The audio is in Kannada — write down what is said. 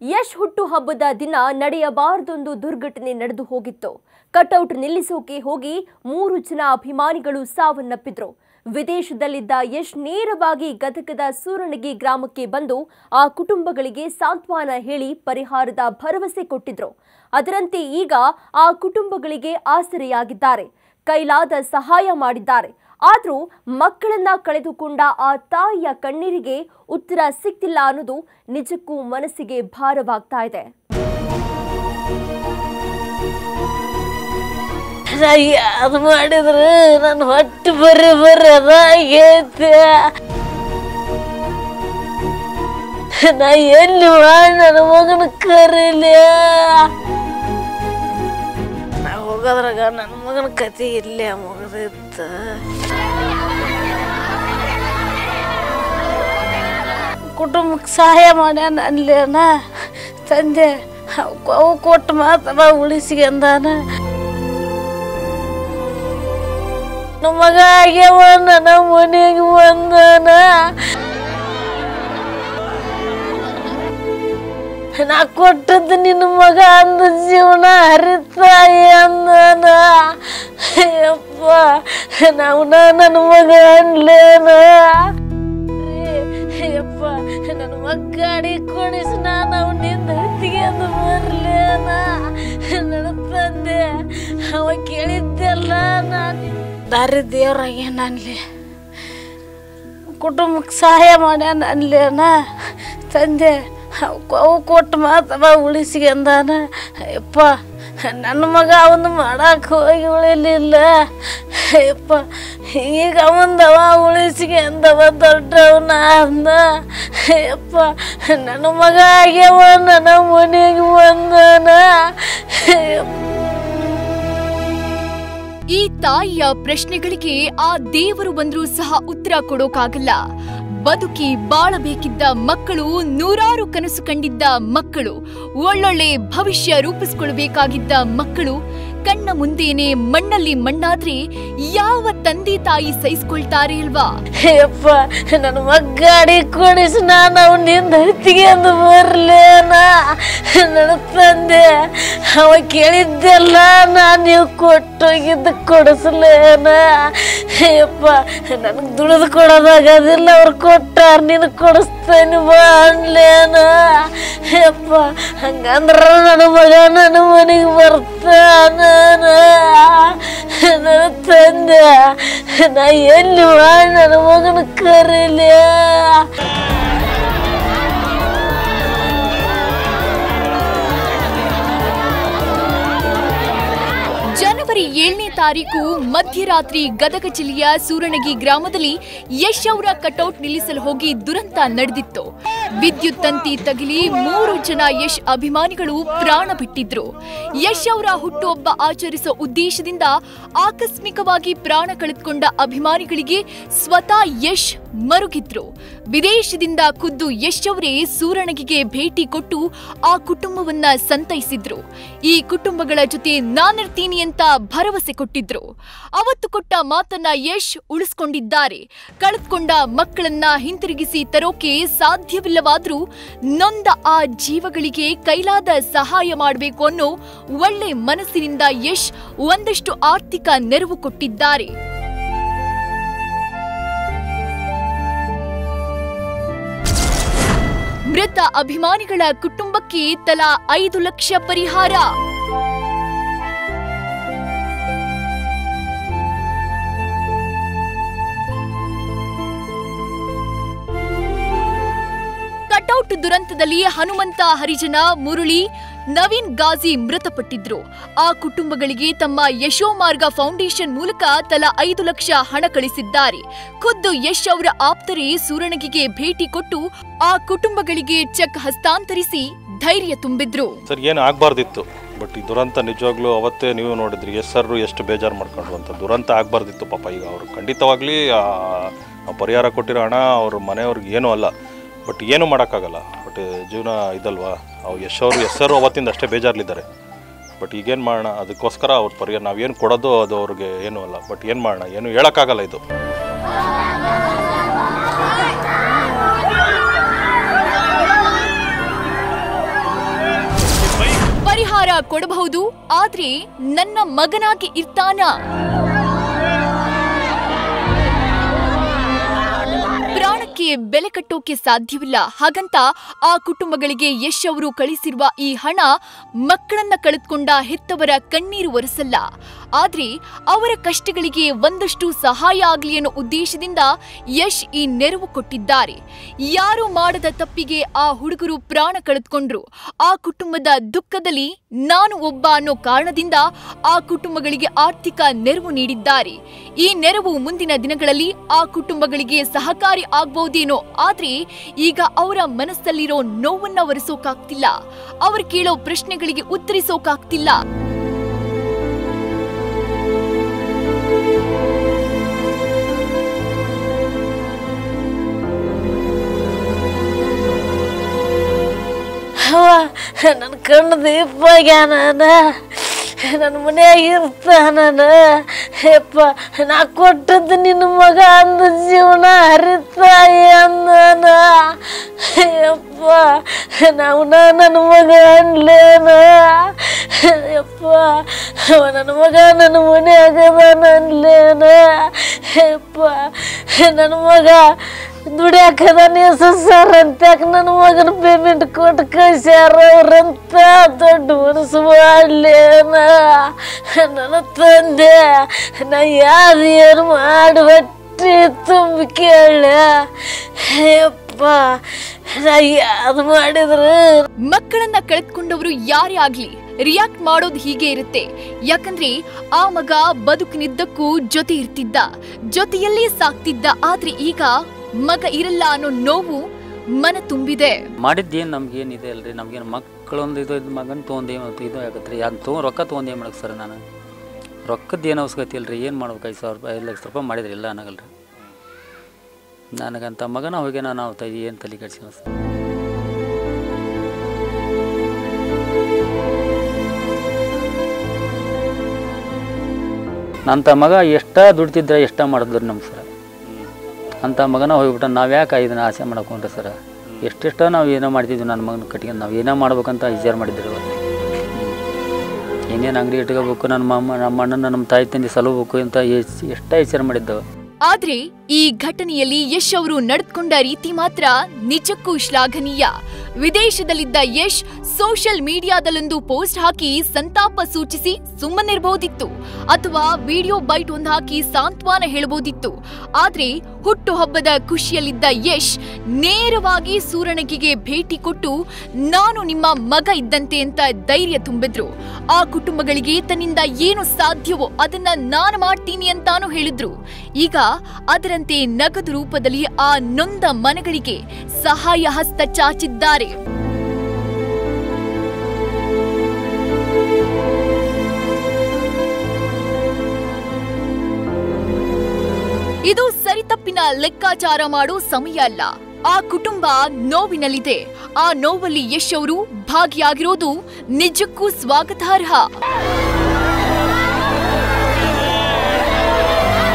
ಯಶ್ ಹುಟ್ಟು ಹಬ್ಬದ ದಿನ ನಡೆಯಬಾರದೊಂದು ದುರ್ಘಟನೆ ನಡೆದು ಹೋಗಿತ್ತು ಕಟೌಟ್ ನಿಲ್ಲಿಸೋಕೆ ಹೋಗಿ ಮೂರು ಜನ ಅಭಿಮಾನಿಗಳು ಸಾವನ್ನಪ್ಪಿದ್ರು ವಿದೇಶದಲ್ಲಿದ್ದ ಯಶ್ ನೇರವಾಗಿ ಗದಗದ ಸೂರಣಗಿ ಗ್ರಾಮಕ್ಕೆ ಬಂದು ಆ ಕುಟುಂಬಗಳಿಗೆ ಸಾಂತ್ವನ ಹೇಳಿ ಪರಿಹಾರದ ಭರವಸೆ ಕೊಟ್ಟಿದ್ರು ಅದರಂತೆ ಈಗ ಆ ಕುಟುಂಬಗಳಿಗೆ ಆಸರೆಯಾಗಿದ್ದಾರೆ ಕೈಲಾದ ಸಹಾಯ ಮಾಡಿದ್ದಾರೆ ಆದರೂ ಮಕ್ಕಳನ್ನ ಕಳೆದುಕೊಂಡ ಆ ತಾಯಿಯ ಕಣ್ಣೀರಿಗೆ ಉತ್ತರ ಸಿಕ್ತಿಲ್ಲ ಅನ್ನೋದು ನಿಜಕ್ಕೂ ಮನಸ್ಸಿಗೆ ಭಾರವಾಗ್ತಾ ಇದೆ ನಾ ಯಾವ್ದು ಮಾಡಿದ್ರೆ ನನ್ನ ಹೊಟ್ಟೆ ಬರ್ರಿ ಬರ್ರಿ ಅದಾಗೈತೆ ನಾ ಎಲ್ಲಿ ಮಾಡಿ ನನ್ನ ಮಗನ ಕರೀಲಿ ನಾ ಹೋಗೋದ್ರಾಗ ನನ್ನ ಮಗನ ಕತೆ ಇಲ್ಲೇ ಮುಗಿದಿತ್ತು ಕುಟುಂಬಕ್ಕೆ ಸಹಾಯ ಮಾಡ್ಯಾನ ಅನ್ಲೇನ ತಂದೆ ಅವು ಕೊಟ್ಟು ಮಾತವ ಉಳಿಸ್ಕೊಂಡಾನ ನಮ್ಮ ಮಗ ಆಗ್ಯಾವ ನನ್ನ ಮನೆಗೆ ಬಂದಾನ ನಾ ಕೊಟ್ಟದ್ದು ನಿನ್ನ ಮಗ ಅಂದ ಜೀವನ ಹರಿತಾಯಿ ಅಂದನ ಯಪ್ಪ ನಾವು ನನ್ನ ಮಗ ಅನ್ಲೇನ ಯಪ್ಪ ನನ್ನ ಮಗ ಗಾಡಿ ಕೊಡಿಸ್ ನಾನು ಅವನಿಂದ ತೆಗೆದು ಬರ್ಲೇನ ನನ್ನ ತಂದೆ ಅವ ಕೇಳಿದ್ದೆಲ್ಲ ನಾನು ದಾರಿ ದೇವ್ರಾಗೇನ ಅನ್ಲಿ ಕುಟುಂಬಕ್ಕೆ ಸಹಾಯ ಮಾಡ್ಯಾನ ಅನ್ಲೇನ ತಂದೆ ಅವ್- ಅವು ಕೊಟ್ಟು ಮಾತವ ಉಳಿಸ್ಕೊಂಡಾನ ಯಪ್ಪ ನನ್ನ ಮಗ ಅವನು ಮಾಡಕ್ಕೆ ಹೋಗಿ ಉಳಿಲಿಲ್ಲ ಯಪ್ಪ ಈಗ ಅವಂದವ ಉಳಿಸ್ಕೊಂಡವ ದೊಡ್ಡವನ ಅಂದ ಯಪ್ಪ ನನ್ನ ಮಗ ಆಗ್ಯಾವ ನನ್ನ ಮನೆಗೆ ಬಂದನ ಯಪ್ಪ ಈ ತಾಯಿಯ ಪ್ರಶ್ನೆಗಳಿಗೆ ಆ ದೇವರು ಬಂದ್ರೂ ಸಹ ಉತ್ತರ ಕೊಡೋಕಾಗಲ್ಲ ಬದುಕಿ ಬಾಳಬೇಕಿದ್ದ ಮಕ್ಕಳು ನೂರಾರು ಕನಸು ಕಂಡಿದ್ದ ಮಕ್ಕಳು ಒಳ್ಳೊಳ್ಳೆ ಭವಿಷ್ಯ ರೂಪಿಸ್ಕೊಳ್ಬೇಕಾಗಿದ್ದ ಮಕ್ಕಳು ಕಣ್ಣ ಮುಂದೇನೆ ಮಣ್ಣಲ್ಲಿ ಮಣ್ಣಾದ್ರೆ ಯಾವ ತಂದೆ ತಾಯಿ ಸಹಿಸ್ಕೊಳ್ತಾರೆ ಅಲ್ವಾ ಯಪ್ಪ ನನ್ನ ಮಗ್ಗಾಡಿ ಕೊಡಿಸಿ ನಾನು ಅವನಿಂದ ತೆಗೆದು ಬರ್ಲೇನ ನನ್ನ ತಂದೆ ಅವ ಕೇಳಿದ್ದೆಲ್ಲ ನಾನು ನೀವು ಕೊಟ್ಟೋಗಿದ್ದು ಕೊಡಿಸ್ಲೇನ ಯಪ್ಪ ನನಗೆ ದುಡಿದು ಕೊಡೋದಾಗೋದಿಲ್ಲ ಅವ್ರು ಕೊಟ್ಟಾರ ನೀನು ಕೊಡಿಸ್ತೇನೆ ಬಾ ಅನ್ಲೇನ ಯಪ್ಪ ಹಂಗಂದ್ರ ನನ್ನ ಮಗ ನನ್ನ ಮನೆಗೆ ಬರ್ತಾನ ನನ್ನ ತಂದೆ ನಾ ಎಲ್ಲಿ ಮಾಡಿ ನನ್ನ ಮಗನ ಕರೀಲಿ ಜನವರಿ ಏಳನೇ ತಾರೀಕು ಮಧ್ಯರಾತ್ರಿ ಗದಗ ಜಿಲ್ಲೆಯ ಸೂರಣಗಿ ಗ್ರಾಮದಲ್ಲಿ ಯಶ್ ಅವರ ಕಟೌಟ್ ನಿಲ್ಲಿಸಲು ಹೋಗಿ ದುರಂತ ನಡೆದಿತ್ತು ವಿದ್ಯುತ್ ತಂತಿ ತಗಿಲಿ ಮೂರು ಜನ ಯಶ್ ಅಭಿಮಾನಿಗಳು ಪ್ರಾಣ ಬಿಟ್ಟಿದ್ರು ಯಶ್ ಅವರ ಹುಟ್ಟುಹಬ್ಬ ಆಚರಿಸೋ ಉದ್ದೇಶದಿಂದ ಆಕಸ್ಮಿಕವಾಗಿ ಪ್ರಾಣ ಕಳೆದುಕೊಂಡ ಅಭಿಮಾನಿಗಳಿಗೆ ಸ್ವತಃ ಯಶ್ ಮರುಗಿದ್ರು ವಿದೇಶದಿಂದ ಖುದ್ದು ಯಶ್ ಅವರೇ ಸೂರಣಗಿಗೆ ಭೇಟಿ ಕೊಟ್ಟು ಆ ಕುಟುಂಬವನ್ನ ಸಂತೈಸಿದ್ರು ಈ ಕುಟುಂಬಗಳ ಜೊತೆ ನಾನಿರ್ತೀನಿ ಅಂತ ಭರವಸೆ ಕೊಟ್ಟಿದ್ರು ಅವತ್ತು ಕೊಟ್ಟ ಮಾತನ್ನ ಯಶ್ ಉಳಿಸ್ಕೊಂಡಿದ್ದಾರೆ ಕಳೆದುಕೊಂಡ ಮಕ್ಕಳನ್ನ ಹಿಂತಿರುಗಿಸಿ ತರೋಕೆ ಸಾಧ್ಯವಿಲ್ಲವಾದ್ರೂ ನೊಂದ ಆ ಜೀವಗಳಿಗೆ ಕೈಲಾದ ಸಹಾಯ ಮಾಡಬೇಕು ಅನ್ನೋ ಒಳ್ಳೆ ಮನಸ್ಸಿನಿಂದ ಯಶ್ ಒಂದಷ್ಟು ಆರ್ಥಿಕ ನೆರವು ಕೊಟ್ಟಿದ್ದಾರೆ ಮೃತ ಅಭಿಮಾನಿಗಳ ಕುಟುಂಬಕ್ಕೆ ತಲಾ ಐದು ಲಕ್ಷ ಪರಿಹಾರ ಕಟೌಟ್ ದುರಂತದಲ್ಲಿ ಹನುಮಂತ ಹರಿಜನ ಮುರುಳಿ ನವೀನ್ ಗಾಜಿ ಮೃತಪಟ್ಟಿದ್ರು ಆ ಕುಟುಂಬಗಳಿಗೆ ತಮ್ಮ ಯಶೋಮಾರ್ಗ ಫೌಂಡೇಶನ್ ಮೂಲಕ ತಲಾ ಐದು ಲಕ್ಷ ಹಣ ಕಳಿಸಿದ್ದಾರೆ ಖುದ್ದು ಯಶ್ ಅವರ ಆಪ್ತರೇ ಸೂರಣಗಿಗೆ ಭೇಟಿ ಕೊಟ್ಟು ಆ ಕುಟುಂಬಗಳಿಗೆ ಚೆಕ್ ಹಸ್ತಾಂತರಿಸಿ ಧೈರ್ಯ ತುಂಬಿದ್ರು ಸರ್ ಏನು ಆಗಬಾರ್ದಿತ್ತು ಬಟ್ ಈ ದುರಂತ ನಿಜವಾಗ್ಲೂ ಅವತ್ತೇ ನೀವು ನೋಡಿದ್ರಿ ಎಸ್ ಸರ್ ಎಷ್ಟು ಬೇಜಾರು ಮಾಡ್ಕೊಂಡ್ರು ಅಂತ ದುರಂತ ಆಗಬಾರ್ದಿತ್ತು ಪಾಪ ಈಗ ಅವರು ಖಂಡಿತವಾಗ್ಲಿ ಆ, ಆ ಪರಿಹಾರ ಕೊಟ್ಟಿರೋ ಹಣ ಅವ್ರ ಮನೆಯವ್ರಿಗೆ ಏನೂ ಅಲ್ಲ ಬಟ್ ಏನೂ ಮಾಡೋಕ್ಕಾಗಲ್ಲ ಬಟ್ ಜೀವನ ಇದಲ್ವಾ ಅವು ಯಶ್ ಎಸ್ ಸರ್ ಅವತ್ತಿಂದ ಅಷ್ಟೇ ಬೇಜಾರ್ಲಿದ್ದಾರೆ ಬಟ್ ಈಗೇನು ಮಾಡೋಣ ಅದಕ್ಕೋಸ್ಕರ ಅವ್ರ ಪರಿಹಾರ ನಾವೇನು ಕೊಡೋದು ಅದು ಅವ್ರಿಗೆ ಏನೂ ಅಲ್ಲ ಬಟ್ ಏನು ಮಾಡೋಣ ಏನು ಹೇಳೋಕ್ಕಾಗಲ್ಲ ಇದು ಪರಿಹಾರ ಕೊಡಬಹುದು ಆದ್ರೆ ನನ್ನ ಮಗನಾಗಿ ಇರ್ತಾನ ಪ್ರಾಣಕ್ಕೆ ಬೆಲೆ ಕಟ್ಟೋಕೆ ಸಾಧ್ಯವಿಲ್ಲ ಹಾಗಂತ ಆ ಕುಟುಂಬಗಳಿಗೆ ಯಶ್ ಅವರು ಕಳಿಸಿರುವ ಈ ಹಣ ಮಕ್ಕಳನ್ನ ಕಳೆದುಕೊಂಡ ಹೆತ್ತವರ ಕಣ್ಣೀರು ಒರೆಸಲ್ಲ ಆದ್ರೆ ಅವರ ಕಷ್ಟಗಳಿಗೆ ಒಂದಷ್ಟು ಸಹಾಯ ಆಗ್ಲಿ ಅನ್ನೋ ಉದ್ದೇಶದಿಂದ ಯಶ್ ಈ ನೆರವು ಕೊಟ್ಟಿದ್ದಾರೆ ಯಾರು ಮಾಡದ ತಪ್ಪಿಗೆ ಆ ಹುಡುಗರು ಪ್ರಾಣ ಕಳೆದುಕೊಂಡ್ರು ಆ ಕುಟುಂಬದ ದುಃಖದಲ್ಲಿ ನಾನು ಒಬ್ಬ ಅನ್ನೋ ಕಾರಣದಿಂದ ಆ ಕುಟುಂಬಗಳಿಗೆ ಆರ್ಥಿಕ ನೆರವು ನೀಡಿದ್ದಾರೆ ಈ ನೆರವು ಮುಂದಿನ ದಿನಗಳಲ್ಲಿ ಆ ಕುಟುಂಬಗಳಿಗೆ ಸಹಕಾರಿ ಆಗ್ಬಹುದೇನೋ ಆದ್ರೆ ಈಗ ಅವರ ಮನಸ್ಸಲ್ಲಿರೋ ನೋವನ್ನ ಒರೆಸೋಕಾಗ್ತಿಲ್ಲ ಅವರು ಕೇಳೋ ಪ್ರಶ್ನೆಗಳಿಗೆ ಉತ್ತರಿಸೋಕಾಗ್ತಿಲ್ಲ ಅವ ನನ್ನ ಕಣ್ಣು ದೀಪಾಗ್ಯಾನ ನನ್ನ ಮನ್ಯಾಗ ಇರ್ತಾನ ಯಪ್ಪ ನಾ ಕೊಟ್ಟದ್ದು ನಿನ್ನ ಮಗ ಅಂದ ಜೀವನ ಹರಿತಾಯಿ ಅಂದನ ಯಪ್ಪ ನಾವು ನನ್ನ ಮಗ ಅನ್ಲೇನ ಯಪ್ಪ ಅವ ನನ್ನ ಮಗ ನನ್ನ ಮನ್ಯಾಗ ಅದಾನ ಅನ್ಲೇನ ಯಪ್ಪ ನನ್ನ ಮಗ ದುಡಿಯಾಕದಾನೆ ಸರ್ ಅಂತ್ಯಾಕ ನನ್ನ ಮಗನ ಪೇಮೆಂಟ್ ಕೊಟ್ಟು ಕಳ್ಸ್ಯಾರ ಅವ್ರಂತ ದೊಡ್ಡ ಮನಸ್ಸು ಮಾಡ್ಲೇನ ನನ್ನ ತಂದೆ ನಾ ಯಾರು ಏನು ಮಾಡಿ ಹೊಟ್ಟಿ ತುಂಬಿ ಕೇಳ ಯಪ್ಪ ನಾ ಯಾವ್ದು ಮಾಡಿದ್ರೆ ಮಕ್ಕಳನ್ನ ಕಳೆದುಕೊಂಡವರು ಯಾರೇ ಆಗ್ಲಿ ರಿಯಾಕ್ಟ್ ಮಾಡೋದು ಹೀಗೆ ಇರುತ್ತೆ ಯಾಕಂದ್ರೆ ಆ ಮಗ ಬದುಕಿನಿದ್ದಕ್ಕೂ ಜೊತೆ ಇರ್ತಿದ್ದ ಜೊತೆಯಲ್ಲೇ ಸಾಕ್ತಿದ್ದ ಆದ್ರೆ ಈಗ ಮಗ ಇರಲ್ಲ ಅನ್ನೋ ನೋವು ಮನ ತುಂಬಿದೆ ಮಾಡಿದ್ದೇನು ನಮ್ಗೇನಿದೆ ಅಲ್ರಿ ನಮ್ಗೇನು ಮಕ್ಕಳೊಂದು ಇದು ಇದು ಮಗನ ತೊಗೊಂಡು ಮತ್ತು ಇದು ಆಗತ್ತೆ ರೀ ಯಾಕೆ ತೊಗೊಂಡು ರೊಕ್ಕ ತೊಗೊಂಡು ಏನು ಮಾಡಕ್ಕೆ ಸರ್ ನಾನು ರೊಕ್ಕದ್ದು ಏನು ಅವಶ್ಯಕತೆ ಇಲ್ರಿ ಏನು ಮಾಡ್ಬೇಕು ಐದು ಸಾವಿರ ರೂಪಾಯಿ ಐದು ಲಕ್ಷ ರೂಪಾಯಿ ಮಾಡಿದ್ರಿ ಇಲ್ಲ ಅನ್ನಗಲ್ರಿ ನನಗಂತ ಮಗನ ಹೋಗ್ಯಾನ ನಾವು ತ ಏನು ತಲೆ ಕೆಡ್ಸಿಲ್ಲ ಸರ್ ನಂತ ಮಗ ಎಷ್ಟ ದುಡ್ತಿದ್ರೆ ಎಷ್ಟ ಮಾಡಿದ್ರು ನಮ್ಮ ಸರ್ ಅಂತ ಮಗನ ಹೋಗ್ಬಿಟ್ಟ ನಾವು ಯಾಕೆ ಇದನ್ನ ಆಸೆ ಮಾಡಕೊಂಡ್ರೆ ಸರ ಎಷ್ಟೆಷ್ಟೋ ನಾವು ಏನೋ ಮಾಡ್ತಿದ್ವಿ ನನ್ನ ಮಗನ ಕಟ್ಕೊಂಡು ನಾವು ಏನೋ ಮಾಡ್ಬೇಕಂತ ವಿಚಾರ ಮಾಡಿದ್ರಿ ಅವತ್ತು ಏನೇನು ಅಂಗಡಿ ಇಟ್ಕೋಬೇಕು ನನ್ನ ಮಾಮ ನಮ್ಮ ಅಣ್ಣನ ನಮ್ಮ ತಾಯಿ ತಂದೆ ಸಲಹಬೇಕು ಅಂತ ಎಷ್ಟ್- ಎಷ್ಟ ವಿಚಾರ ಮಾಡಿದ್ದವು ಆದ್ರೆ ಈ ಘಟನೆಯಲ್ಲಿ ಯಶ್ ಅವರು ನಡೆದುಕೊಂಡ ರೀತಿ ಮಾತ್ರ ನಿಜಕ್ಕೂ ಶ್ಲಾಘನೀಯ ವಿದೇಶದಲ್ಲಿದ್ದ ಯಶ್ ಸೋಷಿಯಲ್ ಮೀಡಿಯಾದಲ್ಲೊಂದು ಪೋಸ್ಟ್ ಹಾಕಿ ಸಂತಾಪ ಸೂಚಿಸಿ ಸುಮ್ಮನಿರಬಹುದಿತ್ತು ಅಥವಾ ವಿಡಿಯೋ ಬೈಟ್ ಒಂದ್ ಹಾಕಿ ಸಾಂತ್ವನ ಹೇಳಬಹುದಿತ್ತು ಆದ್ರೆ ಹುಟ್ಟು ಹಬ್ಬದ ಖುಷಿಯಲ್ಲಿದ್ದ ಯಶ್ ನೇರವಾಗಿ ಸೂರಣಗಿಗೆ ಭೇಟಿ ಕೊಟ್ಟು ನಾನು ನಿಮ್ಮ ಮಗ ಇದ್ದಂತೆ ಅಂತ ಧೈರ್ಯ ತುಂಬಿದ್ರು ಆ ಕುಟುಂಬಗಳಿಗೆ ತನ್ನಿಂದ ಏನು ಸಾಧ್ಯವೋ ಅದನ್ನ ನಾನು ಮಾಡ್ತೀನಿ ಅಂತಾನು ಹೇಳಿದ್ರು ಈಗ ಅದರಂತೆ ನಗದು ರೂಪದಲ್ಲಿ ಆ ನೊಂದ ಮನೆಗಳಿಗೆ ಸಹಾಯ ಹಸ್ತ ಚಾಚಿದ್ದಾರೆ ಇದು ಸರಿತಪ್ಪಿನ ಲೆಕ್ಕಾಚಾರ ಮಾಡೋ ಸಮಯ ಅಲ್ಲ ಆ ಕುಟುಂಬ ನೋವಿನಲ್ಲಿದೆ ಆ ನೋವಲ್ಲಿ ಯಶ್ ಅವರು ಭಾಗಿಯಾಗಿರೋದು ನಿಜಕ್ಕೂ ಸ್ವಾಗತಾರ್ಹ